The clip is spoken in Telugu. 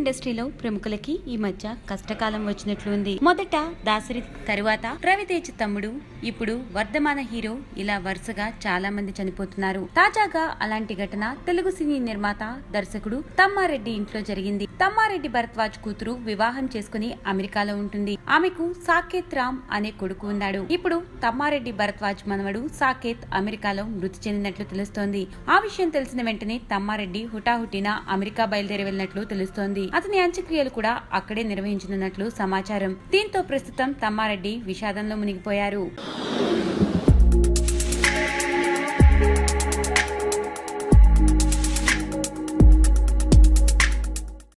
ఇండస్ట్రీలో ప్రముఖులకి ఈ మధ్య కష్టకాలం వచ్చినట్లుంది మొదట దాసరి తరువాత రవితేజ్ తమ్ముడు ఇప్పుడు వర్ధమాన హీరో ఇలా వరుసగా చాలా మంది చనిపోతున్నారు తాజాగా అలాంటి ఘటన తెలుగు సినీ నిర్మాత దర్శకుడు తమ్మారెడ్డి ఇంట్లో జరిగింది తమ్మారెడ్డి భరద్వాజ్ కూతురు వివాహం చేసుకుని అమెరికాలో ఉంటుంది ఆమెకు సాకేత్ రామ్ అనే కొడుకు ఉన్నాడు ఇప్పుడు తమ్మారెడ్డి భరద్వాజ్ మనవడు సాకేత్ అమెరికాలో మృతి చెందినట్లు తెలుస్తోంది ఆ విషయం తెలిసిన వెంటనే తమ్మారెడ్డి హుటాహుటిన అమెరికా బయలుదేరి వెళ్ళినట్లు తెలుస్తోంది అతని అంత్యక్రియలు కూడా అక్కడే నిర్వహించనున్నట్లు సమాచారం దీంతో ప్రస్తుతం తమ్మారెడ్డి విషాదంలో మునిగిపోయారు